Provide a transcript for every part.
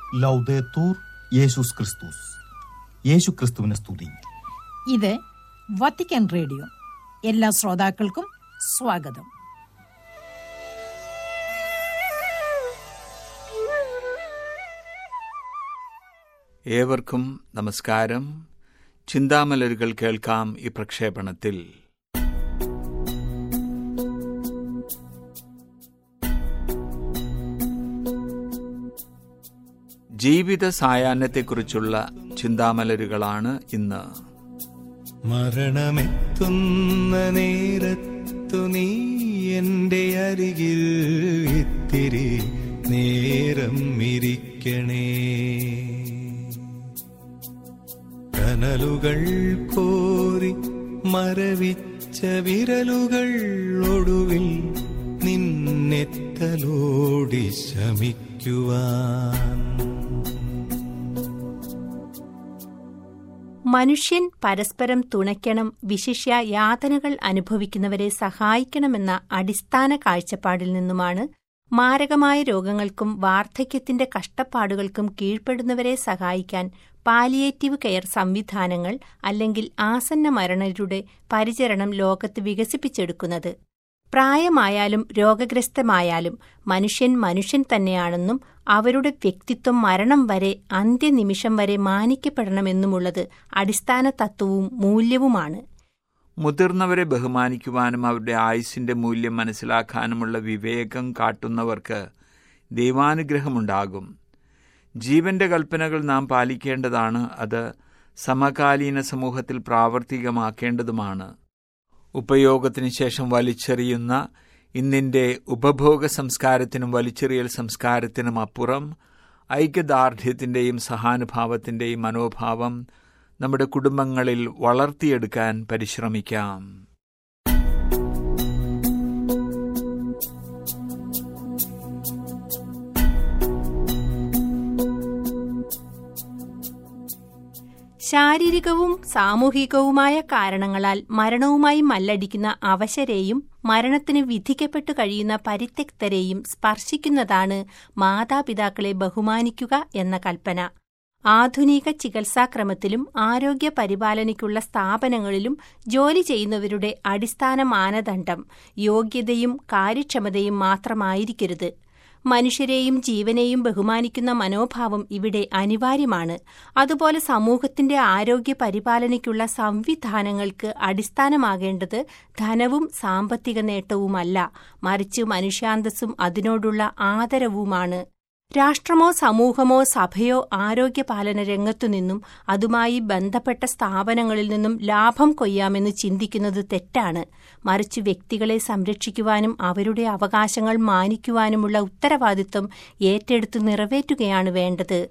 ലൗദേത്തൂർ യേശുസ് ക്രിസ്തുസ് യേശു ക്രിസ്തുവിനെ സ്തുതി ഇത് വത്തിക്കാൻ റേഡിയോ എല്ലാ ശ്രോതാക്കൾക്കും സ്വാഗതം ഏവർക്കും നമസ്കാരം ചിന്താമലരുകൾ കേൾക്കാം ഈ പ്രക്ഷേപണത്തിൽ ജീവിത സായാഹ്നത്തെക്കുറിച്ചുള്ള ചിന്താമലരുകളാണ് ഇന്ന് മരണമെത്തുന്ന നേരത്തു നീ എന്റെ അരികിൽ ഇത്തിരി നേരം ഇരിക്കണേ കനലുകൾ കോരി മരവിച്ച വിരലുകൾ ഒടുവിൽ നിന്നെത്തലോടി ശമിക്കുവാൻ മനുഷ്യൻ പരസ്പരം തുണയ്ക്കണം വിശിഷ്യ യാതനകൾ അനുഭവിക്കുന്നവരെ സഹായിക്കണമെന്ന അടിസ്ഥാന കാഴ്ചപ്പാടിൽ നിന്നുമാണ് മാരകമായ രോഗങ്ങൾക്കും വാർദ്ധക്യത്തിന്റെ കഷ്ടപ്പാടുകൾക്കും കീഴ്പ്പെടുന്നവരെ സഹായിക്കാൻ പാലിയേറ്റീവ് കെയർ സംവിധാനങ്ങൾ അല്ലെങ്കിൽ ആസന്ന മരണരുടെ പരിചരണം ലോകത്ത് വികസിപ്പിച്ചെടുക്കുന്നത് പ്രായമായാലും രോഗഗ്രസ്തമായാലും മനുഷ്യൻ മനുഷ്യൻ തന്നെയാണെന്നും അവരുടെ വ്യക്തിത്വം മരണം വരെ അന്ത്യനിമിഷം വരെ മാനിക്കപ്പെടണമെന്നുമുള്ളത് അടിസ്ഥാന തത്വവും മൂല്യവുമാണ് മുതിർന്നവരെ ബഹുമാനിക്കുവാനും അവരുടെ ആയുസിന്റെ മൂല്യം മനസ്സിലാക്കാനുമുള്ള വിവേകം കാട്ടുന്നവർക്ക് ദൈവാനുഗ്രഹമുണ്ടാകും ജീവന്റെ കൽപ്പനകൾ നാം പാലിക്കേണ്ടതാണ് അത് സമകാലീന സമൂഹത്തിൽ പ്രാവർത്തികമാക്കേണ്ടതുമാണ് ഉപയോഗത്തിന് ശേഷം വലിച്ചെറിയുന്ന ഇന്നിന്റെ ഉപഭോഗ സംസ്കാരത്തിനും വലിച്ചെറിയൽ സംസ്കാരത്തിനും അപ്പുറം ഐക്യദാർഢ്യത്തിന്റെയും സഹാനുഭാവത്തിന്റെയും മനോഭാവം നമ്മുടെ കുടുംബങ്ങളിൽ വളർത്തിയെടുക്കാൻ പരിശ്രമിക്കാം ശാരീരികവും സാമൂഹികവുമായ കാരണങ്ങളാൽ മരണവുമായി മല്ലടിക്കുന്ന അവശരെയും മരണത്തിന് വിധിക്കപ്പെട്ടു കഴിയുന്ന പരിത്യക്തരെയും സ്പർശിക്കുന്നതാണ് മാതാപിതാക്കളെ ബഹുമാനിക്കുക എന്ന കൽപ്പന ആധുനിക ചികിത്സാക്രമത്തിലും ആരോഗ്യ പരിപാലനയ്ക്കുള്ള സ്ഥാപനങ്ങളിലും ജോലി ചെയ്യുന്നവരുടെ അടിസ്ഥാന മാനദണ്ഡം യോഗ്യതയും കാര്യക്ഷമതയും മാത്രമായിരിക്കരുത് മനുഷ്യരെയും ജീവനെയും ബഹുമാനിക്കുന്ന മനോഭാവം ഇവിടെ അനിവാര്യമാണ് അതുപോലെ സമൂഹത്തിന്റെ ആരോഗ്യ പരിപാലനയ്ക്കുള്ള സംവിധാനങ്ങൾക്ക് അടിസ്ഥാനമാകേണ്ടത് ധനവും സാമ്പത്തിക നേട്ടവുമല്ല മറിച്ച് മനുഷ്യാന്തസ്സും അതിനോടുള്ള ആദരവുമാണ് രാഷ്ട്രമോ സമൂഹമോ സഭയോ ആരോഗ്യപാലന രംഗത്തുനിന്നും അതുമായി ബന്ധപ്പെട്ട സ്ഥാപനങ്ങളിൽ നിന്നും ലാഭം കൊയ്യാമെന്ന് ചിന്തിക്കുന്നത് തെറ്റാണ് മറിച്ച് വ്യക്തികളെ സംരക്ഷിക്കുവാനും അവരുടെ അവകാശങ്ങൾ മാനിക്കുവാനുമുള്ള ഉത്തരവാദിത്വം ഏറ്റെടുത്ത് നിറവേറ്റുകയാണ് വേണ്ടത്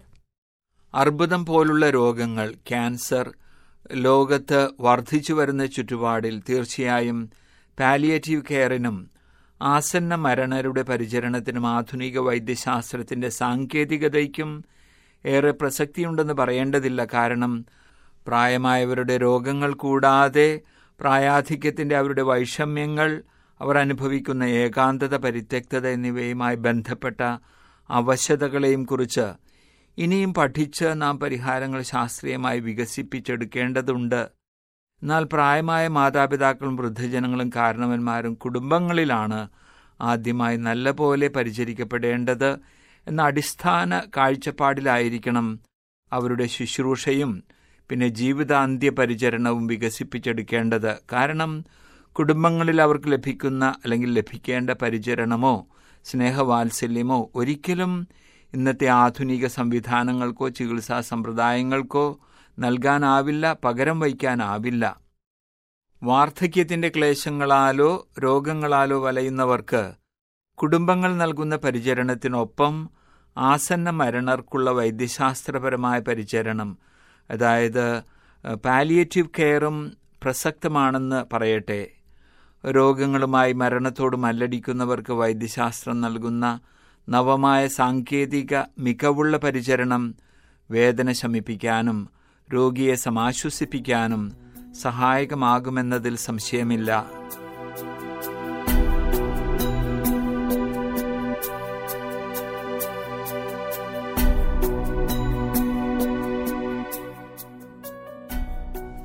അർബുദം പോലുള്ള രോഗങ്ങൾ ക്യാൻസർ ലോകത്ത് വർദ്ധിച്ചു വരുന്ന ചുറ്റുപാടിൽ തീർച്ചയായും പാലിയേറ്റീവ് കെയറിനും ആസന്ന മരണരുടെ പരിചരണത്തിനും ആധുനിക വൈദ്യശാസ്ത്രത്തിന്റെ സാങ്കേതികതയ്ക്കും ഏറെ പ്രസക്തിയുണ്ടെന്ന് പറയേണ്ടതില്ല കാരണം പ്രായമായവരുടെ രോഗങ്ങൾ കൂടാതെ പ്രായാധിക്യത്തിന്റെ അവരുടെ വൈഷമ്യങ്ങൾ അവർ അനുഭവിക്കുന്ന ഏകാന്തത പരിത്യക്തത എന്നിവയുമായി ബന്ധപ്പെട്ട അവശതകളെയും കുറിച്ച് ഇനിയും പഠിച്ച് നാം പരിഹാരങ്ങൾ ശാസ്ത്രീയമായി വികസിപ്പിച്ചെടുക്കേണ്ടതുണ്ട് എന്നാൽ പ്രായമായ മാതാപിതാക്കളും വൃദ്ധജനങ്ങളും കാരണവന്മാരും കുടുംബങ്ങളിലാണ് ആദ്യമായി നല്ലപോലെ പരിചരിക്കപ്പെടേണ്ടത് എന്ന അടിസ്ഥാന കാഴ്ചപ്പാടിലായിരിക്കണം അവരുടെ ശുശ്രൂഷയും പിന്നെ ജീവിതാന്ത്യ പരിചരണവും വികസിപ്പിച്ചെടുക്കേണ്ടത് കാരണം കുടുംബങ്ങളിൽ അവർക്ക് ലഭിക്കുന്ന അല്ലെങ്കിൽ ലഭിക്കേണ്ട പരിചരണമോ സ്നേഹവാത്സല്യമോ ഒരിക്കലും ഇന്നത്തെ ആധുനിക സംവിധാനങ്ങൾക്കോ ചികിത്സാ സമ്പ്രദായങ്ങൾക്കോ നൽകാനാവില്ല പകരം വയ്ക്കാനാവില്ല വാർദ്ധക്യത്തിന്റെ ക്ലേശങ്ങളാലോ രോഗങ്ങളാലോ വലയുന്നവർക്ക് കുടുംബങ്ങൾ നൽകുന്ന പരിചരണത്തിനൊപ്പം ആസന്ന മരണർക്കുള്ള വൈദ്യശാസ്ത്രപരമായ പരിചരണം അതായത് പാലിയേറ്റീവ് കെയറും പ്രസക്തമാണെന്ന് പറയട്ടെ രോഗങ്ങളുമായി മരണത്തോട് മല്ലടിക്കുന്നവർക്ക് വൈദ്യശാസ്ത്രം നൽകുന്ന നവമായ സാങ്കേതിക മികവുള്ള പരിചരണം വേദന ശമിപ്പിക്കാനും രോഗിയെ സമാശ്വസിപ്പിക്കാനും സഹായകമാകുമെന്നതിൽ സംശയമില്ല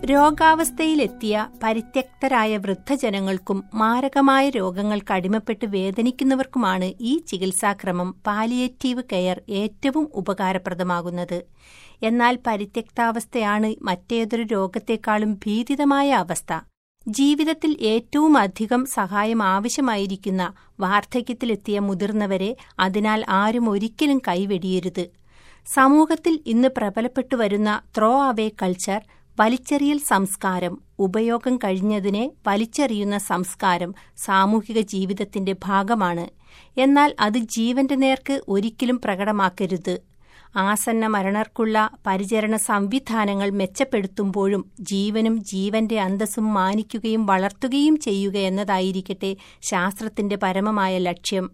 രോഗാവസ്ഥയിലെത്തിയ പരിത്യക്തരായ വൃദ്ധജനങ്ങൾക്കും മാരകമായ രോഗങ്ങൾക്ക് അടിമപ്പെട്ട് വേദനിക്കുന്നവർക്കുമാണ് ഈ ചികിത്സാക്രമം പാലിയേറ്റീവ് കെയർ ഏറ്റവും ഉപകാരപ്രദമാകുന്നത് എന്നാൽ പരിത്യക്താവസ്ഥയാണ് മറ്റേതൊരു രോഗത്തെക്കാളും ഭീതിതമായ അവസ്ഥ ജീവിതത്തിൽ ഏറ്റവും അധികം സഹായം ആവശ്യമായിരിക്കുന്ന വാർദ്ധക്യത്തിലെത്തിയ മുതിർന്നവരെ അതിനാൽ ആരും ഒരിക്കലും കൈവെടിയരുത് സമൂഹത്തിൽ ഇന്ന് പ്രബലപ്പെട്ടു വരുന്ന ത്രോ അവേ കൾച്ചർ വലിച്ചെറിയൽ സംസ്കാരം ഉപയോഗം കഴിഞ്ഞതിനെ വലിച്ചെറിയുന്ന സംസ്കാരം സാമൂഹിക ജീവിതത്തിന്റെ ഭാഗമാണ് എന്നാൽ അത് ജീവന്റെ നേർക്ക് ഒരിക്കലും പ്രകടമാക്കരുത് ആസന്ന മരണർക്കുള്ള പരിചരണ സംവിധാനങ്ങൾ മെച്ചപ്പെടുത്തുമ്പോഴും ജീവനും ജീവന്റെ അന്തസ്സും മാനിക്കുകയും വളർത്തുകയും ചെയ്യുക എന്നതായിരിക്കട്ടെ ശാസ്ത്രത്തിന്റെ പരമമായ ലക്ഷ്യം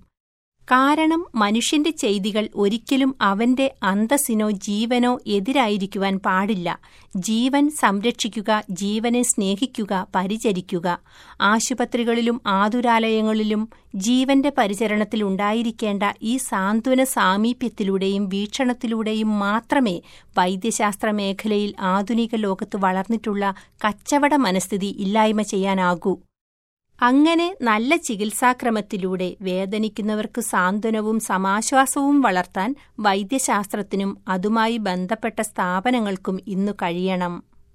കാരണം മനുഷ്യന്റെ ചെയ്തികൾ ഒരിക്കലും അവന്റെ അന്തസ്സിനോ ജീവനോ എതിരായിരിക്കുവാൻ പാടില്ല ജീവൻ സംരക്ഷിക്കുക ജീവനെ സ്നേഹിക്കുക പരിചരിക്കുക ആശുപത്രികളിലും ആതുരാലയങ്ങളിലും ജീവന്റെ പരിചരണത്തിൽ ഉണ്ടായിരിക്കേണ്ട ഈ സാന്ത്വന സാമീപ്യത്തിലൂടെയും വീക്ഷണത്തിലൂടെയും മാത്രമേ വൈദ്യശാസ്ത്ര മേഖലയിൽ ആധുനിക ലോകത്ത് വളർന്നിട്ടുള്ള കച്ചവട മനസ്ഥിതി ഇല്ലായ്മ ചെയ്യാനാകൂ അങ്ങനെ നല്ല ചികിത്സാക്രമത്തിലൂടെ വേദനിക്കുന്നവർക്ക് സാന്ത്വനവും സമാശ്വാസവും വളർത്താൻ വൈദ്യശാസ്ത്രത്തിനും അതുമായി ബന്ധപ്പെട്ട സ്ഥാപനങ്ങൾക്കും ഇന്നു കഴിയണം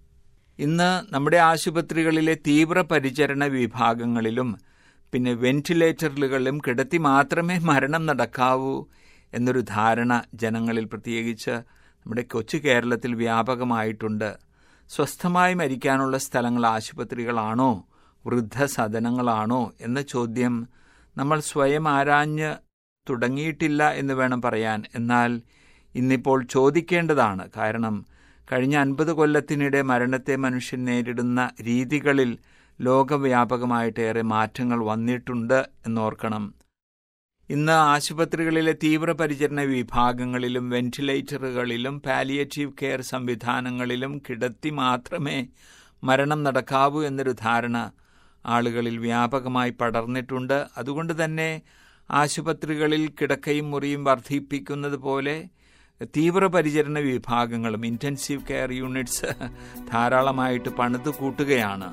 ഇന്ന് നമ്മുടെ ആശുപത്രികളിലെ തീവ്രപരിചരണ വിഭാഗങ്ങളിലും പിന്നെ വെന്റിലേറ്ററുകളിലും കിടത്തി മാത്രമേ മരണം നടക്കാവൂ എന്നൊരു ധാരണ ജനങ്ങളിൽ പ്രത്യേകിച്ച് നമ്മുടെ കൊച്ചു കേരളത്തിൽ വ്യാപകമായിട്ടുണ്ട് സ്വസ്ഥമായി മരിക്കാനുള്ള സ്ഥലങ്ങൾ ആശുപത്രികളാണോ വൃദ്ധസദനങ്ങളാണോ എന്ന ചോദ്യം നമ്മൾ സ്വയം ആരാഞ്ഞ് തുടങ്ങിയിട്ടില്ല എന്ന് വേണം പറയാൻ എന്നാൽ ഇന്നിപ്പോൾ ചോദിക്കേണ്ടതാണ് കാരണം കഴിഞ്ഞ അൻപത് കൊല്ലത്തിനിടെ മരണത്തെ മനുഷ്യൻ നേരിടുന്ന രീതികളിൽ ലോകവ്യാപകമായിട്ടേറെ മാറ്റങ്ങൾ വന്നിട്ടുണ്ട് എന്നോർക്കണം ഇന്ന് ആശുപത്രികളിലെ തീവ്രപരിചരണ വിഭാഗങ്ങളിലും വെന്റിലേറ്ററുകളിലും പാലിയേറ്റീവ് കെയർ സംവിധാനങ്ങളിലും കിടത്തി മാത്രമേ മരണം നടക്കാവൂ എന്നൊരു ധാരണ ആളുകളിൽ വ്യാപകമായി പടർന്നിട്ടുണ്ട് അതുകൊണ്ട് തന്നെ ആശുപത്രികളിൽ കിടക്കയും മുറിയും വർദ്ധിപ്പിക്കുന്നത് പോലെ തീവ്രപരിചരണ വിഭാഗങ്ങളും ഇൻറ്റൻസീവ് കെയർ യൂണിറ്റ്സ് ധാരാളമായിട്ട് പണിത് കൂട്ടുകയാണ്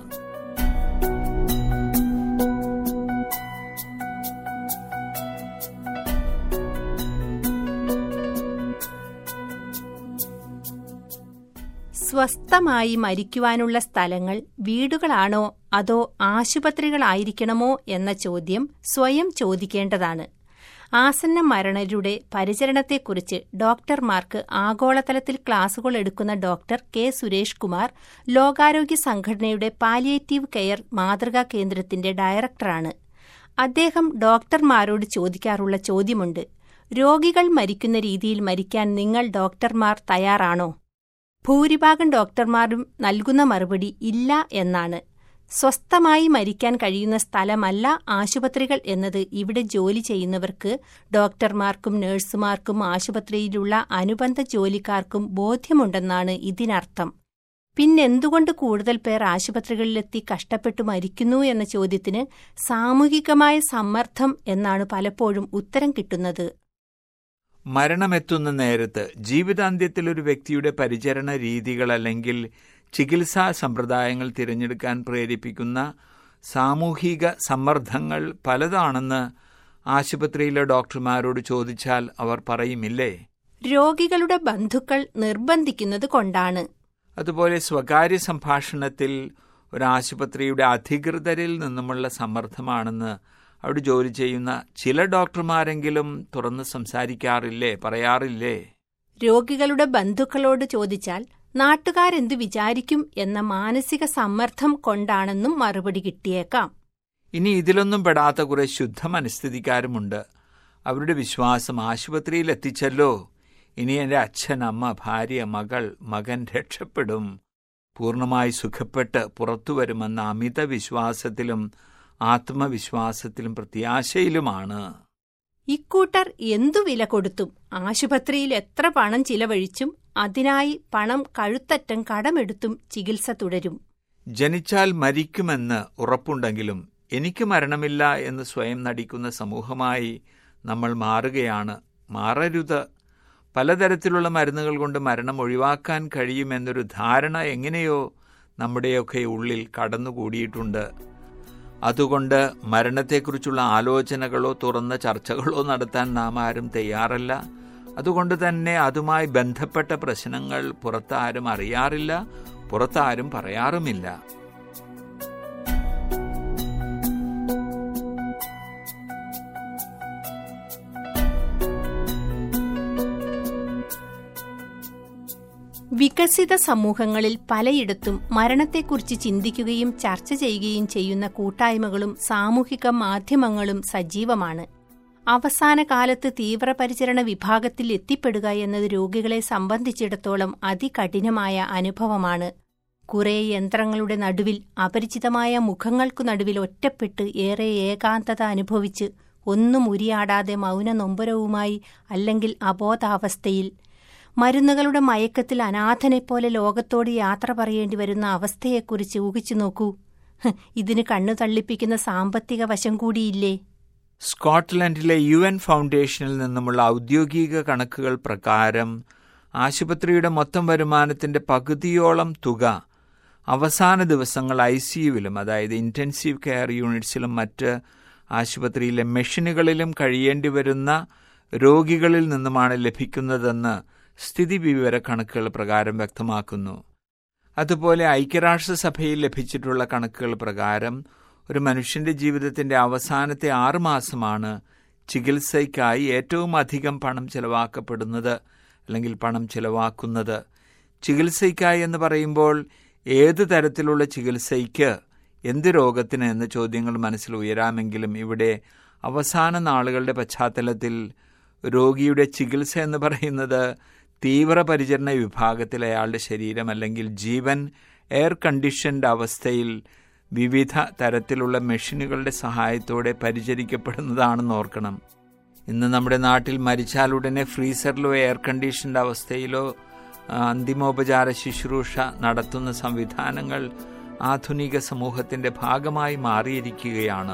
സ്വസ്ഥമായി മരിക്കുവാനുള്ള സ്ഥലങ്ങൾ വീടുകളാണോ അതോ ആശുപത്രികളായിരിക്കണമോ എന്ന ചോദ്യം സ്വയം ചോദിക്കേണ്ടതാണ് ആസന്ന മരണരുടെ പരിചരണത്തെക്കുറിച്ച് ഡോക്ടർമാർക്ക് ആഗോളതലത്തിൽ ക്ലാസുകൾ എടുക്കുന്ന ഡോക്ടർ കെ സുരേഷ് കുമാർ ലോകാരോഗ്യ സംഘടനയുടെ പാലിയേറ്റീവ് കെയർ മാതൃകാ കേന്ദ്രത്തിന്റെ ഡയറക്ടറാണ് അദ്ദേഹം ഡോക്ടർമാരോട് ചോദിക്കാറുള്ള ചോദ്യമുണ്ട് രോഗികൾ മരിക്കുന്ന രീതിയിൽ മരിക്കാൻ നിങ്ങൾ ഡോക്ടർമാർ തയ്യാറാണോ ഭൂരിഭാഗം ഡോക്ടർമാരും നൽകുന്ന മറുപടി ഇല്ല എന്നാണ് സ്വസ്ഥമായി മരിക്കാൻ കഴിയുന്ന സ്ഥലമല്ല ആശുപത്രികൾ എന്നത് ഇവിടെ ജോലി ചെയ്യുന്നവർക്ക് ഡോക്ടർമാർക്കും നഴ്സുമാർക്കും ആശുപത്രിയിലുള്ള അനുബന്ധ ജോലിക്കാർക്കും ബോധ്യമുണ്ടെന്നാണ് ഇതിനർത്ഥം പിന്നെന്തുകൊണ്ട് കൂടുതൽ പേർ ആശുപത്രികളിലെത്തി കഷ്ടപ്പെട്ടു മരിക്കുന്നു എന്ന ചോദ്യത്തിന് സാമൂഹികമായ സമ്മർദ്ദം എന്നാണ് പലപ്പോഴും ഉത്തരം കിട്ടുന്നത് മരണമെത്തുന്ന നേരത്ത് ജീവിതാന്ത്യത്തിൽ ഒരു വ്യക്തിയുടെ പരിചരണ രീതികൾ അല്ലെങ്കിൽ ചികിത്സാ സമ്പ്രദായങ്ങൾ തിരഞ്ഞെടുക്കാൻ പ്രേരിപ്പിക്കുന്ന സാമൂഹിക സമ്മർദ്ദങ്ങൾ പലതാണെന്ന് ആശുപത്രിയിലെ ഡോക്ടർമാരോട് ചോദിച്ചാൽ അവർ പറയുമില്ലേ രോഗികളുടെ ബന്ധുക്കൾ നിർബന്ധിക്കുന്നത് കൊണ്ടാണ് അതുപോലെ സ്വകാര്യ സംഭാഷണത്തിൽ ഒരു ആശുപത്രിയുടെ അധികൃതരിൽ നിന്നുമുള്ള സമ്മർദ്ദമാണെന്ന് അവിടെ ജോലി ചെയ്യുന്ന ചില ഡോക്ടർമാരെങ്കിലും തുറന്ന് സംസാരിക്കാറില്ലേ പറയാറില്ലേ രോഗികളുടെ ബന്ധുക്കളോട് ചോദിച്ചാൽ നാട്ടുകാരെന്തു വിചാരിക്കും എന്ന മാനസിക സമ്മർദ്ദം കൊണ്ടാണെന്നും മറുപടി കിട്ടിയേക്കാം ഇനി ഇതിലൊന്നും പെടാത്ത കുറെ ശുദ്ധ മനസ്ഥിതിക്കാരുമുണ്ട് അവരുടെ വിശ്വാസം ആശുപത്രിയിൽ എത്തിച്ചല്ലോ ഇനി എൻ്റെ അച്ഛൻ അമ്മ ഭാര്യ മകൾ മകൻ രക്ഷപ്പെടും പൂർണ്ണമായി സുഖപ്പെട്ട് പുറത്തു വരുമെന്ന അമിത വിശ്വാസത്തിലും ആത്മവിശ്വാസത്തിലും പ്രത്യാശയിലുമാണ് ഇക്കൂട്ടർ എന്തു വില കൊടുത്തും ആശുപത്രിയിൽ എത്ര പണം ചിലവഴിച്ചും അതിനായി പണം കഴുത്തറ്റം കടമെടുത്തും ചികിത്സ തുടരും ജനിച്ചാൽ മരിക്കുമെന്ന് ഉറപ്പുണ്ടെങ്കിലും എനിക്ക് മരണമില്ല എന്ന് സ്വയം നടിക്കുന്ന സമൂഹമായി നമ്മൾ മാറുകയാണ് മാറരുത് പലതരത്തിലുള്ള മരുന്നുകൾ കൊണ്ട് മരണം ഒഴിവാക്കാൻ കഴിയുമെന്നൊരു ധാരണ എങ്ങനെയോ നമ്മുടെയൊക്കെ ഉള്ളിൽ കടന്നുകൂടിയിട്ടുണ്ട് അതുകൊണ്ട് മരണത്തെക്കുറിച്ചുള്ള ആലോചനകളോ തുറന്ന ചർച്ചകളോ നടത്താൻ നാം ആരും തയ്യാറല്ല അതുകൊണ്ട് തന്നെ അതുമായി ബന്ധപ്പെട്ട പ്രശ്നങ്ങൾ പുറത്താരും അറിയാറില്ല പുറത്താരും പറയാറുമില്ല വികസിത സമൂഹങ്ങളിൽ പലയിടത്തും മരണത്തെക്കുറിച്ച് ചിന്തിക്കുകയും ചർച്ച ചെയ്യുകയും ചെയ്യുന്ന കൂട്ടായ്മകളും സാമൂഹിക മാധ്യമങ്ങളും സജീവമാണ് അവസാന കാലത്ത് തീവ്രപരിചരണ വിഭാഗത്തിൽ എത്തിപ്പെടുക എന്നത് രോഗികളെ സംബന്ധിച്ചിടത്തോളം അതികഠിനമായ അനുഭവമാണ് കുറെ യന്ത്രങ്ങളുടെ നടുവിൽ അപരിചിതമായ മുഖങ്ങൾക്കു നടുവിൽ ഒറ്റപ്പെട്ട് ഏറെ ഏകാന്തത അനുഭവിച്ച് ഒന്നും ഉരിയാടാതെ മൗന നൊമ്പരവുമായി അല്ലെങ്കിൽ അബോധാവസ്ഥയിൽ മരുന്നുകളുടെ മയക്കത്തിൽ അനാഥനെപ്പോലെ ലോകത്തോട് യാത്ര പറയേണ്ടി വരുന്ന അവസ്ഥയെക്കുറിച്ച് ഊഹിച്ചു നോക്കൂ ഹ്, ഇതിന് കണ്ണു തള്ളിപ്പിക്കുന്ന സാമ്പത്തിക വശം കൂടിയില്ലേ സ്കോട്ട്ലൻഡിലെ യു എൻ ഫൗണ്ടേഷനിൽ നിന്നുമുള്ള ഔദ്യോഗിക കണക്കുകൾ പ്രകാരം ആശുപത്രിയുടെ മൊത്തം വരുമാനത്തിന്റെ പകുതിയോളം തുക അവസാന ദിവസങ്ങൾ ഐ സിയുവിലും അതായത് ഇന്റൻസീവ് കെയർ യൂണിറ്റ്സിലും മറ്റ് ആശുപത്രിയിലെ മെഷീനുകളിലും കഴിയേണ്ടി വരുന്ന രോഗികളിൽ നിന്നുമാണ് ലഭിക്കുന്നതെന്ന് സ്ഥിതി വിവര കണക്കുകൾ പ്രകാരം വ്യക്തമാക്കുന്നു അതുപോലെ ഐക്യരാഷ്ട്രസഭയിൽ ലഭിച്ചിട്ടുള്ള കണക്കുകൾ പ്രകാരം ഒരു മനുഷ്യന്റെ ജീവിതത്തിന്റെ അവസാനത്തെ ആറ് മാസമാണ് ചികിത്സയ്ക്കായി ഏറ്റവും അധികം പണം ചെലവാക്കപ്പെടുന്നത് അല്ലെങ്കിൽ പണം ചെലവാക്കുന്നത് ചികിത്സയ്ക്കായി എന്ന് പറയുമ്പോൾ ഏത് തരത്തിലുള്ള ചികിത്സയ്ക്ക് എന്ത് രോഗത്തിന് എന്ന ചോദ്യങ്ങൾ മനസ്സിൽ ഉയരാമെങ്കിലും ഇവിടെ അവസാന നാളുകളുടെ പശ്ചാത്തലത്തിൽ രോഗിയുടെ ചികിത്സ എന്ന് പറയുന്നത് തീവ്രപരിചരണ വിഭാഗത്തിൽ അയാളുടെ ശരീരം അല്ലെങ്കിൽ ജീവൻ എയർ കണ്ടീഷൻഡ് അവസ്ഥയിൽ വിവിധ തരത്തിലുള്ള മെഷീനുകളുടെ സഹായത്തോടെ പരിചരിക്കപ്പെടുന്നതാണെന്ന് ഓർക്കണം ഇന്ന് നമ്മുടെ നാട്ടിൽ മരിച്ചാലുടനെ ഫ്രീസറിലോ എയർ കണ്ടീഷൻഡ് അവസ്ഥയിലോ ആ, അന്തിമോപചാര ശുശ്രൂഷ നടത്തുന്ന സംവിധാനങ്ങൾ ആധുനിക സമൂഹത്തിന്റെ ഭാഗമായി മാറിയിരിക്കുകയാണ്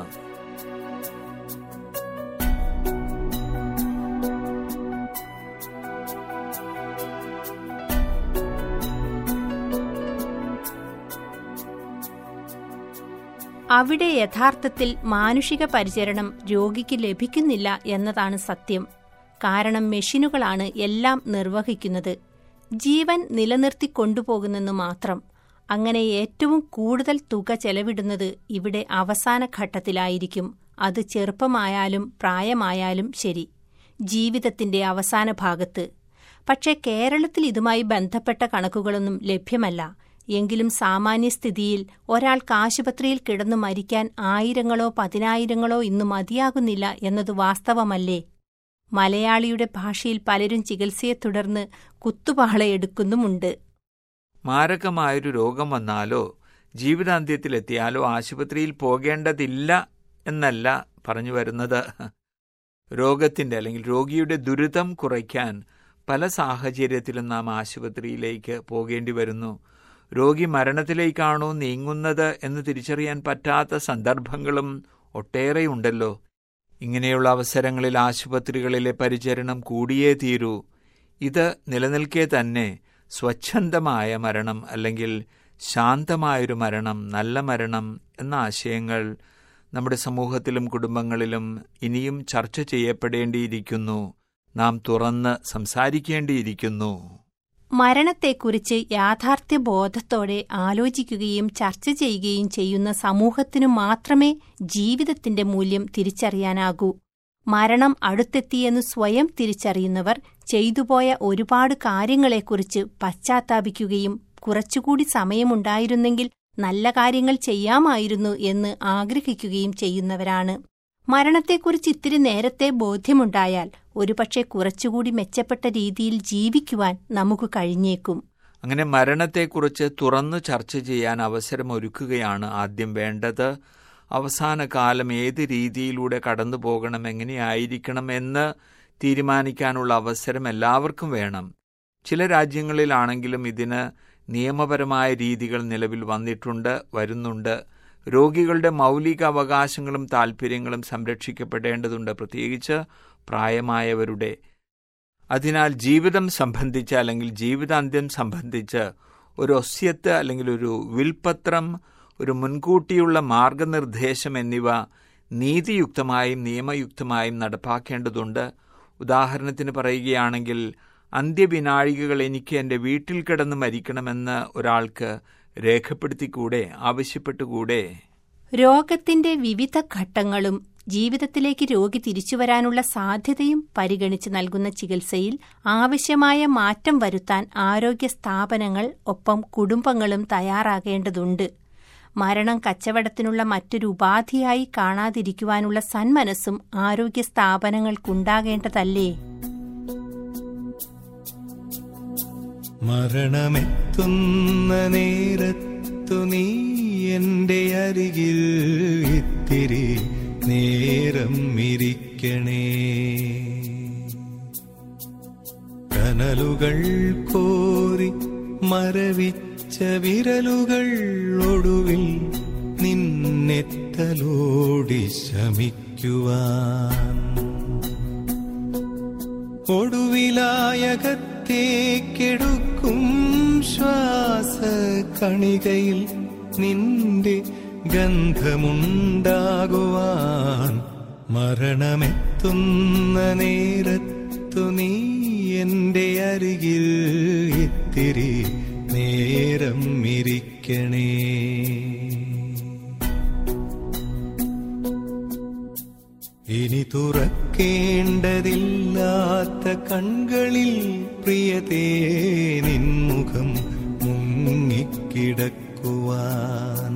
അവിടെ യഥാർത്ഥത്തിൽ മാനുഷിക പരിചരണം രോഗിക്ക് ലഭിക്കുന്നില്ല എന്നതാണ് സത്യം കാരണം മെഷീനുകളാണ് എല്ലാം നിർവഹിക്കുന്നത് ജീവൻ നിലനിർത്തി കൊണ്ടുപോകുന്നെന്നു മാത്രം അങ്ങനെ ഏറ്റവും കൂടുതൽ തുക ചെലവിടുന്നത് ഇവിടെ അവസാന ഘട്ടത്തിലായിരിക്കും അത് ചെറുപ്പമായാലും പ്രായമായാലും ശരി ജീവിതത്തിന്റെ അവസാന ഭാഗത്ത് പക്ഷേ കേരളത്തിൽ ഇതുമായി ബന്ധപ്പെട്ട കണക്കുകളൊന്നും ലഭ്യമല്ല എങ്കിലും സാമാന്യസ്ഥിതിയിൽ ഒരാൾക്ക് ആശുപത്രിയിൽ കിടന്നു മരിക്കാൻ ആയിരങ്ങളോ പതിനായിരങ്ങളോ ഇന്ന് മതിയാകുന്നില്ല എന്നത് വാസ്തവമല്ലേ മലയാളിയുടെ ഭാഷയിൽ പലരും ചികിത്സയെ തുടർന്ന് കുത്തുപാളയെടുക്കുന്നുമുണ്ട് മാരകമായൊരു രോഗം വന്നാലോ ജീവിതാന്ത്യത്തിലെത്തിയാലോ ആശുപത്രിയിൽ പോകേണ്ടതില്ല എന്നല്ല പറഞ്ഞു വരുന്നത് രോഗത്തിന്റെ അല്ലെങ്കിൽ രോഗിയുടെ ദുരിതം കുറയ്ക്കാൻ പല സാഹചര്യത്തിലും നാം ആശുപത്രിയിലേക്ക് പോകേണ്ടി വരുന്നു രോഗി മരണത്തിലേക്കാണോ നീങ്ങുന്നത് എന്ന് തിരിച്ചറിയാൻ പറ്റാത്ത സന്ദർഭങ്ങളും ഒട്ടേറെയുണ്ടല്ലോ ഇങ്ങനെയുള്ള അവസരങ്ങളിൽ ആശുപത്രികളിലെ പരിചരണം കൂടിയേ തീരൂ ഇത് നിലനിൽക്കെ തന്നെ സ്വച്ഛന്തമായ മരണം അല്ലെങ്കിൽ ശാന്തമായൊരു മരണം നല്ല മരണം എന്ന ആശയങ്ങൾ നമ്മുടെ സമൂഹത്തിലും കുടുംബങ്ങളിലും ഇനിയും ചർച്ച ചെയ്യപ്പെടേണ്ടിയിരിക്കുന്നു നാം തുറന്ന് സംസാരിക്കേണ്ടിയിരിക്കുന്നു മരണത്തെക്കുറിച്ച് യാഥാർത്ഥ്യബോധത്തോടെ ആലോചിക്കുകയും ചർച്ച ചെയ്യുകയും ചെയ്യുന്ന സമൂഹത്തിനു മാത്രമേ ജീവിതത്തിന്റെ മൂല്യം തിരിച്ചറിയാനാകൂ മരണം അടുത്തെത്തിയെന്ന് സ്വയം തിരിച്ചറിയുന്നവർ ചെയ്തുപോയ ഒരുപാട് കാര്യങ്ങളെക്കുറിച്ച് പശ്ചാത്താപിക്കുകയും കുറച്ചുകൂടി സമയമുണ്ടായിരുന്നെങ്കിൽ നല്ല കാര്യങ്ങൾ ചെയ്യാമായിരുന്നു എന്ന് ആഗ്രഹിക്കുകയും ചെയ്യുന്നവരാണ് മരണത്തെക്കുറിച്ച് ഇത്തിരി നേരത്തെ ബോധ്യമുണ്ടായാൽ ഒരുപക്ഷെ കുറച്ചുകൂടി മെച്ചപ്പെട്ട രീതിയിൽ ജീവിക്കുവാൻ നമുക്ക് കഴിഞ്ഞേക്കും അങ്ങനെ മരണത്തെക്കുറിച്ച് തുറന്നു ചർച്ച ചെയ്യാൻ അവസരമൊരുക്കുകയാണ് ആദ്യം വേണ്ടത് അവസാന കാലം ഏത് രീതിയിലൂടെ കടന്നു പോകണം എങ്ങനെയായിരിക്കണം എന്ന് തീരുമാനിക്കാനുള്ള അവസരം എല്ലാവർക്കും വേണം ചില രാജ്യങ്ങളിലാണെങ്കിലും ഇതിന് നിയമപരമായ രീതികൾ നിലവിൽ വന്നിട്ടുണ്ട് വരുന്നുണ്ട് രോഗികളുടെ മൗലിക അവകാശങ്ങളും താൽപ്പര്യങ്ങളും സംരക്ഷിക്കപ്പെടേണ്ടതുണ്ട് പ്രത്യേകിച്ച് പ്രായമായവരുടെ അതിനാൽ ജീവിതം സംബന്ധിച്ച് അല്ലെങ്കിൽ ജീവിതാന്ത്യം സംബന്ധിച്ച് ഒരു ഒസ്യത്ത് അല്ലെങ്കിൽ ഒരു വിൽപത്രം ഒരു മുൻകൂട്ടിയുള്ള മാർഗനിർദ്ദേശം എന്നിവ നീതിയുക്തമായും നിയമയുക്തമായും നടപ്പാക്കേണ്ടതുണ്ട് ഉദാഹരണത്തിന് പറയുകയാണെങ്കിൽ അന്ത്യവിനാഴികകൾ എനിക്ക് എൻ്റെ വീട്ടിൽ കിടന്ന് മരിക്കണമെന്ന് ഒരാൾക്ക് രേഖപ്പെടുത്തിക്കൂടെ ആവശ്യപ്പെട്ടുകൂടെ രോഗത്തിന്റെ വിവിധ ഘട്ടങ്ങളും ജീവിതത്തിലേക്ക് രോഗി തിരിച്ചുവരാനുള്ള സാധ്യതയും പരിഗണിച്ച് നൽകുന്ന ചികിത്സയിൽ ആവശ്യമായ മാറ്റം വരുത്താൻ ആരോഗ്യ സ്ഥാപനങ്ങൾ ഒപ്പം കുടുംബങ്ങളും തയ്യാറാകേണ്ടതുണ്ട് മരണം കച്ചവടത്തിനുള്ള മറ്റൊരു ഉപാധിയായി കാണാതിരിക്കുവാനുള്ള സന്മനസ്സും ആരോഗ്യ സ്ഥാപനങ്ങൾക്കുണ്ടാകേണ്ടതല്ലേ മരണമെത്തുന്ന നേരത്തു നീ എന്റെ അരികിൽ ഇത്തിരി നേരം ഇരിക്കണേ കനലുകൾ കോരി മരവിച്ച വിരലുകൾ ഒടുവിൽ നിന്നെത്തലോടി ശമിക്കുവാൻ ഒടുവിലായകത്തേക്കെടുക്കും ശ്വാസ കണികയിൽ നിന്റെ ഗന്ധമുണ്ടാകുവാൻ മരണമെത്തുന്ന നേരത്തു നീ എന്റെ അരികിൽ ഇത്തിരി നേരം ഇരിക്കണേ ഇനി തുറക്കേണ്ടതില്ലാത്ത കൺകളിൽ പ്രിയതേ നിൻമുഖം മുങ്ങിക്കിടക്കുവാൻ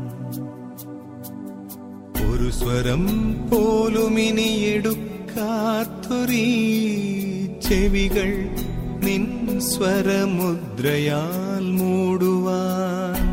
ഒരു സ്വരം പോലും ഇനി എടുക്കാത്തൊരീ ചെവികൾ നിൻ സ്വരമുദ്രയാൽ മൂടുവാൻ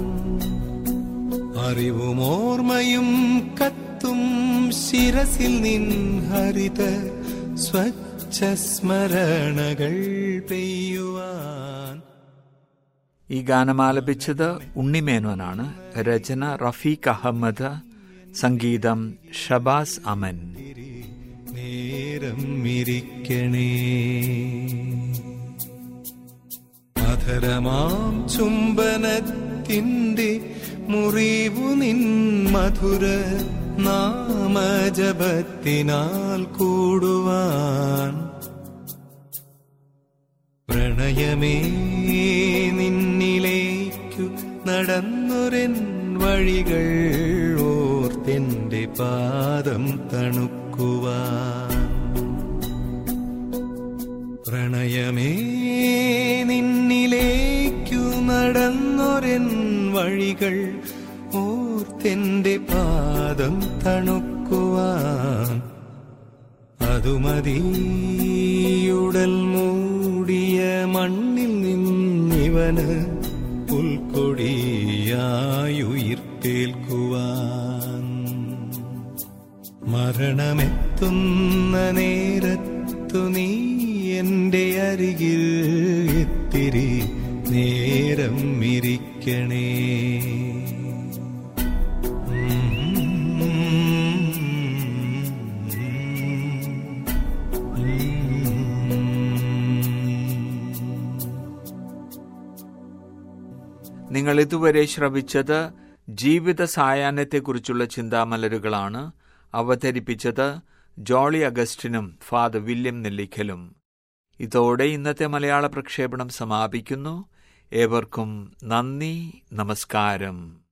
അറിവും ഓർമ്മയും കത്തും ശിരസിൽ നിൻ ഹരിത സ്വച്ഛ സ്മരണകൾ പെയ്യുവാൻ ഈ ഗാനം ആലപിച്ചത് ഉണ്ണിമേനോനാണ് രചന റഫീഖ് അഹമ്മദ് സംഗീതം ഷബാസ് അമൻ നേരം ഇരിക്കണേ മധുരമാം ചുംബനത്തിൻ്റെ മുറിവു നിൻ മധുര നാമജപത്തിനാൽ കൂടുവാൻ പ്രണയമേ നിന്നിലേക്കു നടന്നൊരൻ വഴികൾ ഓർത്തെന്റെ പാദം തണുക്കുവാൻ പ്രണയമേ നിന്നിലേക്കു നടന്നൊരൻ വഴികൾ ഓർത്തെന്റെ പാദം തണുക്കുവാൻ അതുമതിയുടൽ മൂടിയ മണ്ണിൽ നിന്നിവന് പുൽക്കൊടിയായുയിർത്തേൽക്കുവാൻ മരണമെത്തുന്ന നേരത്തു നീ എന്റെ അരികിൽ ഇത്തിരി നേരം ഇരിക്കണേ നിങ്ങൾ ഇതുവരെ ശ്രവിച്ചത് ജീവിത സായാഹ്നത്തെക്കുറിച്ചുള്ള ചിന്താമലരുകളാണ് അവതരിപ്പിച്ചത് ജോളി അഗസ്റ്റിനും ഫാദർ വില്യം നെല്ലിക്കലും ഇതോടെ ഇന്നത്തെ മലയാള പ്രക്ഷേപണം സമാപിക്കുന്നു ഏവർക്കും നന്ദി നമസ്കാരം